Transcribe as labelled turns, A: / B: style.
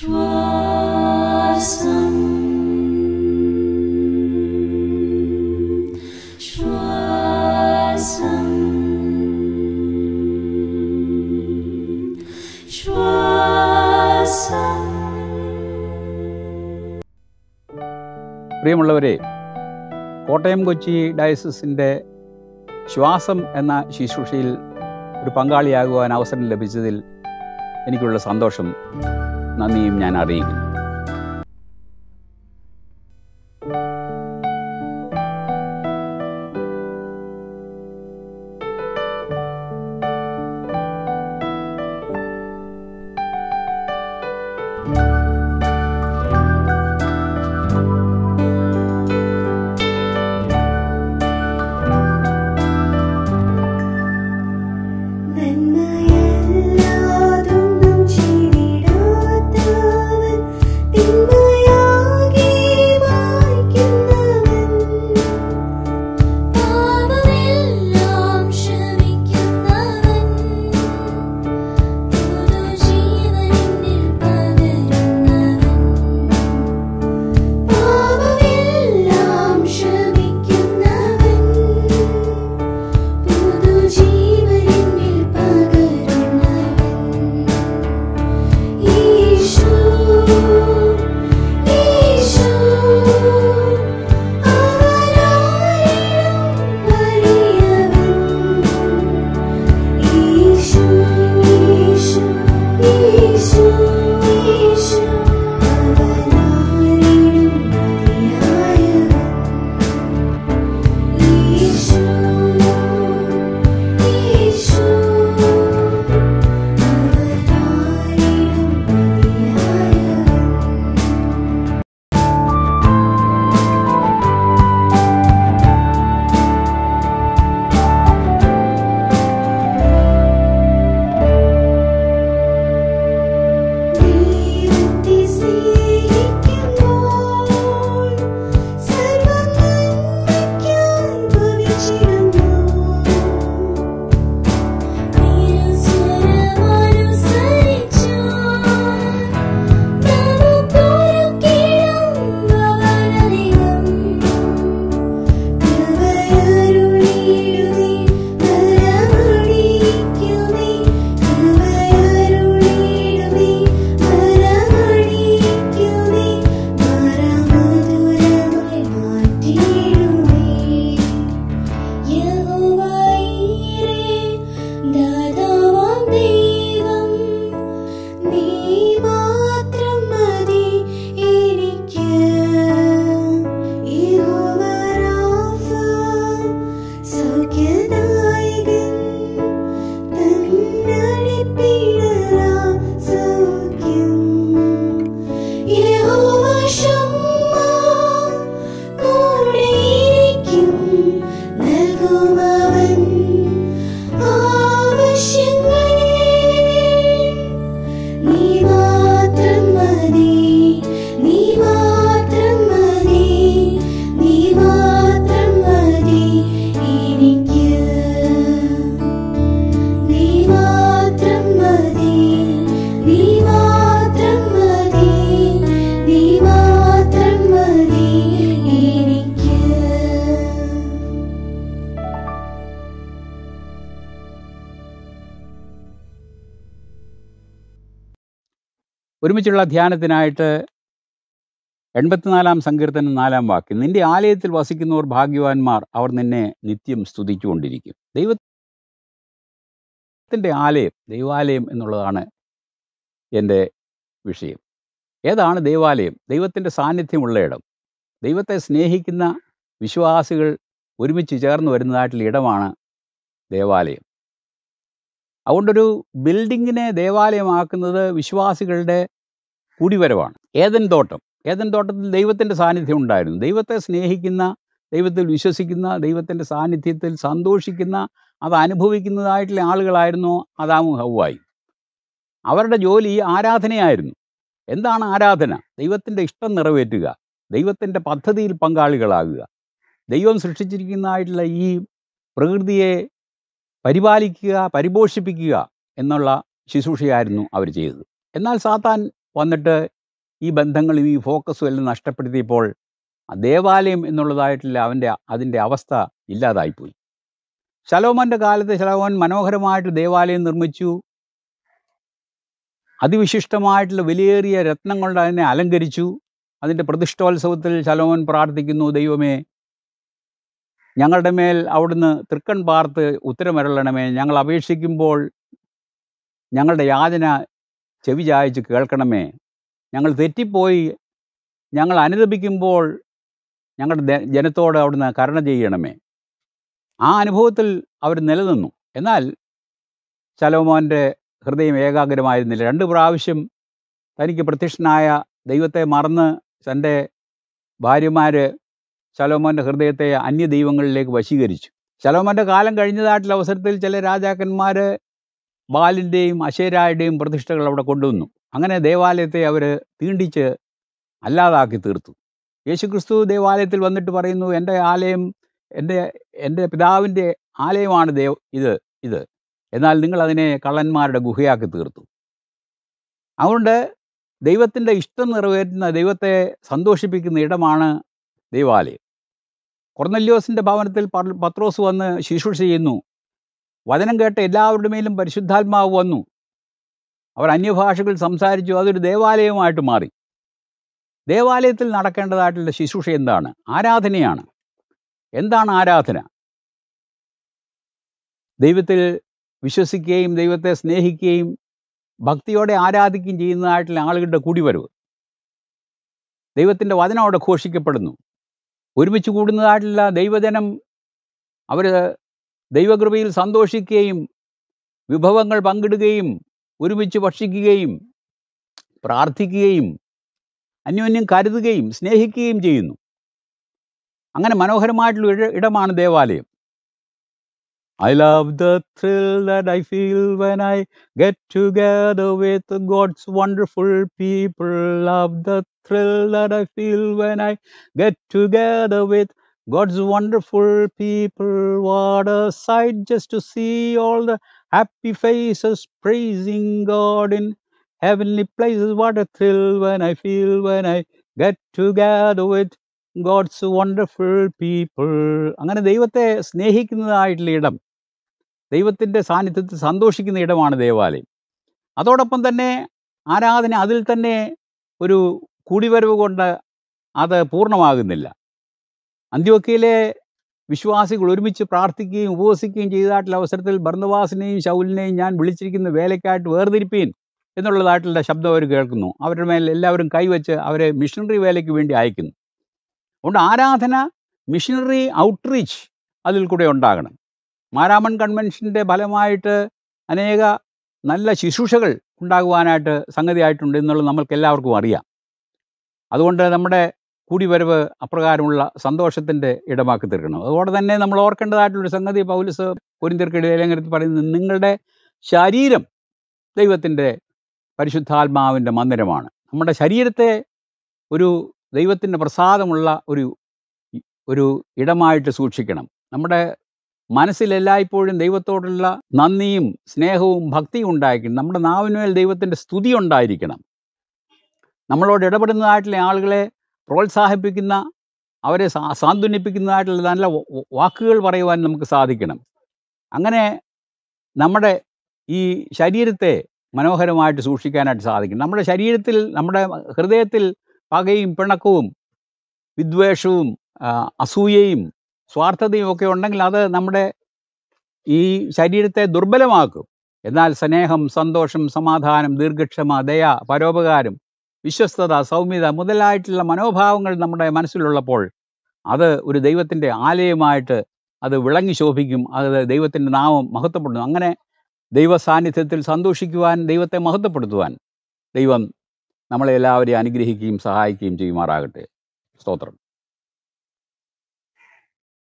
A: ശ്വാസം ശ്വാസം ശ്വാസം
B: പ്രിയമുള്ളവരെ കോട്ടയം കൊച്ചി ഡയസിസിൻ്റെ ശ്വാസം എന്ന ശുശ്രൂഷയിൽ ഒരു പങ്കാളിയാകുവാൻ അവസരം ലഭിച്ചതിൽ എനിക്കുള്ള സന്തോഷം നന്ദിയും ഞാൻ അറിയിക്കുന്നു
C: നന്മയല്ലാതൊന്നും ചെയ്തിടാത്തവൻ തിന്മയാകെ മായ്ക്കുന്നവൻ പാപമെല്ലാം ക്ഷമിക്കുന്നവൻ പുതുജീവനിൽ പകരുന്നവൻ പാപമെല്ലാം ക്ഷമിക്കുന്നവൻ പുതുജീവനിൽ പകരുന്നവൻ ഈശോ ഈശോ അവനായിരം വലിയവൻ ഈശോ ഈശോ ഈശോ ഈശോ അവനായിരം വലിയവൻ ഈശോ ഈശോ അവനായിരം വലിയവൻ ദൈവത്തെ സ്നേഹിക്കുമ്പോൾ സർവ്വം നന്മയ്ക്കായി ഭവിച്ചിടുന്നു യഹോവയേ ദാതാവാം ദൈവം നീ മാത്രം മതി എനിക്ക് യഹോവ റാഫ സൗഖ്യദായകൻ തന്നടിപ്പിടരാം സൗഖ്യം യഹോവ ശമ്മ കൂടെയിരിക്കും നൽകുമവൻ ആവശ്യങ്ങളെ നീ മാത്രം മതി നീ മാത്രം മതി നീ മാത്രം മതി എനിക്ക് നീ മാത്രം മതി നീ മാത്രം മതി നീ മാത്രം മതി എനിക്ക്
B: ഒരുമിച്ചുള്ള ധ്യാനത്തിനായിട്ട് എൺപത്തിനാലാം സങ്കീർത്തനം നാലാം വാക്യം നിന്റെ ആലയത്തിൽ വസിക്കുന്നവർ ഭാഗ്യവാന്മാർ അവർ നിന്നെ നിത്യം സ്തുതിച്ചുകൊണ്ടിരിക്കും ദൈവത്തിൻ്റെ ആലയം ദൈവാലയം എന്നുള്ളതാണ് എൻ്റെ വിഷയം ഏതാണ് ദൈവാലയം ദൈവത്തിൻ്റെ സാന്നിധ്യമുള്ള ഇടം ദൈവത്തെ സ്നേഹിക്കുന്ന വിശ്വാസികൾ ഒരുമിച്ച് ചേർന്ന് വരുന്നതായിട്ടുള്ള ഇടമാണ് ദേവാലയം അതുകൊണ്ടൊരു ബിൽഡിങ്ങിനെ ദേവാലയമാക്കുന്നത് വിശ്വാസികളുടെ കൂടിവരവാണ് ഏതൻ തോട്ടം ഏതൻ തോട്ടത്തിൽ ദൈവത്തിൻ്റെ സാന്നിധ്യം ഉണ്ടായിരുന്നു ദൈവത്തെ സ്നേഹിക്കുന്ന ദൈവത്തിൽ വിശ്വസിക്കുന്ന ദൈവത്തിൻ്റെ സാന്നിധ്യത്തിൽ സന്തോഷിക്കുന്ന അത് അനുഭവിക്കുന്നതായിട്ടുള്ള ആളുകളായിരുന്നു അദാമും ഹൗവായി അവരുടെ ജോലി ആരാധനയായിരുന്നു എന്താണ് ആരാധന ദൈവത്തിൻ്റെ ഇഷ്ടം നിറവേറ്റുക ദൈവത്തിൻ്റെ പദ്ധതിയിൽ പങ്കാളികളാകുക ദൈവം സൃഷ്ടിച്ചിരിക്കുന്നതായിട്ടുള്ള ഈ പ്രകൃതിയെ പരിപാലിക്കുക പരിപോഷിപ്പിക്കുക എന്നുള്ള ശുശ്രൂഷയായിരുന്നു അവർ ചെയ്തത് എന്നാൽ സാത്താൻ വന്നിട്ട് ഈ ബന്ധങ്ങളും ഈ ഫോക്കസും എല്ലാം നഷ്ടപ്പെടുത്തിയപ്പോൾ ആ ദേവാലയം എന്നുള്ളതായിട്ടുള്ള അവൻ്റെ അതിൻ്റെ അവസ്ഥ ഇല്ലാതായിപ്പോയി ശലോമോൻ്റെ കാലത്ത് ശലോമോൻ മനോഹരമായിട്ട് ദേവാലയം നിർമ്മിച്ചു അതിവിശിഷ്ടമായിട്ടുള്ള വിലയേറിയ രത്നം കൊണ്ട് അതിനെ അലങ്കരിച്ചു അതിൻ്റെ പ്രതിഷ്ഠോത്സവത്തിൽ ശലോമോൻ പ്രാർത്ഥിക്കുന്നു ദൈവമേ ഞങ്ങളുടെ മേൽ അവിടുന്ന് തൃക്കൺ പാർത്ത് ഉത്തരമരളണമേ ഞങ്ങൾ അപേക്ഷിക്കുമ്പോൾ ഞങ്ങളുടെ യാചന ചെവി ചായച്ച് കേൾക്കണമേ ഞങ്ങൾ തെറ്റിപ്പോയി ഞങ്ങൾ അനുദപിക്കുമ്പോൾ ഞങ്ങളുടെ ദ- ജനത്തോട് അവിടുന്ന് കരുണ ചെയ്യണമേ ആ അനുഭവത്തിൽ അവർ നിലനിന്നു എന്നാൽ ശലോമോൻ്റെ ഹൃദയം ഏകാഗ്രമായിരുന്നില്ല രണ്ട് പ്രാവശ്യം തനിക്ക് പ്രത്യക്ഷനായ ദൈവത്തെ മറന്ന് തൻ്റെ ഭാര്യമാർ ശലോമോൻ്റെ ഹൃദയത്തെ അന്യ ദൈവങ്ങളിലേക്ക് വശീകരിച്ചു ശലോമോൻ്റെ കാലം കഴിഞ്ഞതായിട്ടുള്ള അവസരത്തിൽ ചില രാജാക്കന്മാർ ബാലിൻ്റെയും അശേരായുടെയും പ്രതിഷ്ഠകൾ അവിടെ കൊണ്ടുവന്നു അങ്ങനെ ദേവാലയത്തെ അവർ തീണ്ടിച്ച് അല്ലാതാക്കി തീർത്തു യേശുക്രിസ്തു ദേവാലയത്തിൽ വന്നിട്ട് പറയുന്നു എൻ്റെ ആലയം എൻ്റെ എൻ്റെ പിതാവിൻ്റെ ആലയമാണ് ദേവ് ഇത് ഇത് എന്നാൽ നിങ്ങൾ അതിനെ കള്ളന്മാരുടെ ഗുഹയാക്കി തീർത്തു അതുകൊണ്ട് ദൈവത്തിൻ്റെ ഇഷ്ടം നിറവേറ്റുന്ന ദൈവത്തെ സന്തോഷിപ്പിക്കുന്ന ഇടമാണ് ദൈവാലയം കൊർന്നല്യോസിൻ്റെ ഭവനത്തിൽ പർ- പത്രോസ് വന്ന് ശുശ്രൂഷ ചെയ്യുന്നു വചനം കേട്ട എല്ലാവരുടെ മേലും പരിശുദ്ധാത്മാവ് വന്നു അവർ അന്യഭാഷകൾ സംസാരിച്ചു അതൊരു ദേവാലയമായിട്ട് മാറി ദേവാലയത്തിൽ നടക്കേണ്ടതായിട്ടുള്ള ശുശ്രൂഷ എന്താണ് ആരാധനയാണ് എന്താണ് ആരാധന ദൈവത്തിൽ വിശ്വസിക്കുകയും ദൈവത്തെ സ്നേഹിക്കുകയും ഭക്തിയോടെ ആരാധിക്കുകയും ചെയ്യുന്നതായിട്ടുള്ള ആളുകളുടെ കൂടിവരവ് ദൈവത്തിൻ്റെ വചനം അവിടെ ഘോഷിക്കപ്പെടുന്നു ഒരുമിച്ച് കൂടുന്നതായിട്ടുള്ള ദൈവജനം അവർ ദൈവകൃപയിൽ സന്തോഷിക്കുകയും വിഭവങ്ങൾ പങ്കിടുകയും ഒരുമിച്ച് ഭക്ഷിക്കുകയും പ്രാർത്ഥിക്കുകയും അന്യോന്യം കരുതുകയും സ്നേഹിക്കുകയും ചെയ്യുന്നു അങ്ങനെ മനോഹരമായിട്ടുള്ള ഇട ഇടമാണ് ദേവാലയം I love the thrill that I feel when I get together with God's wonderful people love the thrill that I feel when I get together with God's wonderful people, what a sight just to see all the happy faces praising God in heavenly places. What a thrill when I feel when I get together with God's wonderful people. അങ്ങനെ ദൈവത്തെ സ്നേഹിക്കുന്നതായിട്ടുള്ള ഇടം ദൈവത്തിൻ്റെ സാന്നിധ്യത്തിൽ സന്തോഷിക്കുന്ന ഇടമാണ് ദേവാലയം അതോടൊപ്പം തന്നെ ആരാധന അതിൽ തന്നെ ഒരു കൂടിവരവ് കൊണ്ട് അത് പൂർണ്ണമാകുന്നില്ല അന്ത്യോക്കയിലെ വിശ്വാസികൾ ഒരുമിച്ച് പ്രാർത്ഥിക്കുകയും ഉപവസിക്കുകയും ചെയ്തതായിട്ടുള്ള അവസരത്തിൽ ബർന്നവാസിനെയും ശൗലിനെയും ഞാൻ വിളിച്ചിരിക്കുന്ന വേലയ്ക്കായിട്ട് വേർതിരിപ്പീൻ എന്നുള്ളതായിട്ടുള്ള ശബ്ദം അവർ കേൾക്കുന്നു അവരുടെ മേൽ എല്ലാവരും കൈവച്ച് അവരെ മിഷണറി വേലയ്ക്ക് വേണ്ടി അയക്കുന്നു അതുകൊണ്ട് ആരാധന മിഷണറി ഔട്ട്റീച്ച് അതിൽ കൂടെ ഉണ്ടാകണം മാരാമൺ കൺവെൻഷൻ്റെ ഫലമായിട്ട് അനേക നല്ല ശുശ്രൂഷകൾ ഉണ്ടാകുവാനായിട്ട് സംഗതിയായിട്ടുണ്ട് എന്നുള്ളത് നമ്മൾക്ക് എല്ലാവർക്കും അറിയാം അതുകൊണ്ട് നമ്മുടെ കൂടിവരവ് അപ്രകാരമുള്ള സന്തോഷത്തിൻ്റെ ഇടമാക്കി തീർക്കണം അതുകൊണ്ട് തന്നെ നമ്മൾ ഓർക്കേണ്ടതായിട്ടുള്ളൊരു സംഗതി പൗലസ് കൊരിന്തിർക്കിടെ ലേഖനത്തിൽ പറയുന്നത് നിങ്ങളുടെ ശരീരം ദൈവത്തിൻ്റെ പരിശുദ്ധാത്മാവിൻ്റെ മന്ദിരമാണ് നമ്മുടെ ശരീരത്തെ ഒരു ദൈവത്തിൻ്റെ പ്രസാദമുള്ള ഒരു ഒരു ഇടമായിട്ട് സൂക്ഷിക്കണം നമ്മുടെ മനസ്സിൽ എല്ലായ്പ്പോഴും ദൈവത്തോടുള്ള നന്ദിയും സ്നേഹവും ഭക്തിയും ഉണ്ടായിരിക്കണം നമ്മുടെ നാവിനുമേൽ ദൈവത്തിൻ്റെ സ്തുതി ഉണ്ടായിരിക്കണം നമ്മളോട് ഇടപെടുന്നതായിട്ടുള്ള ആളുകളെ പ്രോത്സാഹിപ്പിക്കുന്ന അവരെ സാ- സാന്ത്വനിപ്പിക്കുന്നതായിട്ടുള്ള നല്ല വ- വ- വാക്കുകൾ പറയുവാൻ നമുക്ക് സാധിക്കണം അങ്ങനെ നമ്മുടെ ഈ ശരീരത്തെ മനോഹരമായിട്ട് സൂക്ഷിക്കാനായിട്ട് സാധിക്കും നമ്മുടെ ശരീരത്തിൽ നമ്മുടെ ഹൃദയത്തിൽ പകയും പിണക്കവും വിദ്വേഷവും ആ, അസൂയയും സ്വാർത്ഥതയും ഒക്കെ ഉണ്ടെങ്കിൽ അത് നമ്മുടെ ഈ ശരീരത്തെ ദുർബലമാക്കും എന്നാൽ സ്നേഹം സന്തോഷം സമാധാനം ദീർഘക്ഷമ ദയ പരോപകാരം വിശ്വസ്തത സൗമ്യത മുതലായിട്ടുള്ള മനോഭാവങ്ങൾ നമ്മുടെ മനസ്സിലുള്ളപ്പോൾ അത് ഒരു ദൈവത്തിൻ്റെ ആലയമായിട്ട് അത് വിളങ്ങി ശോഭിക്കും അത് ദൈവത്തിൻ്റെ നാമം മഹത്വപ്പെടുന്നു അങ്ങനെ ദൈവ സാന്നിധ്യത്തിൽ സന്തോഷിക്കുവാൻ ദൈവത്തെ മഹത്വപ്പെടുത്തുവാൻ ദൈവം നമ്മളെ എല്ലാവരെയും അനുഗ്രഹിക്കുകയും സഹായിക്കുകയും ചെയ്യുമാറാകട്ടെ സ്തോത്രം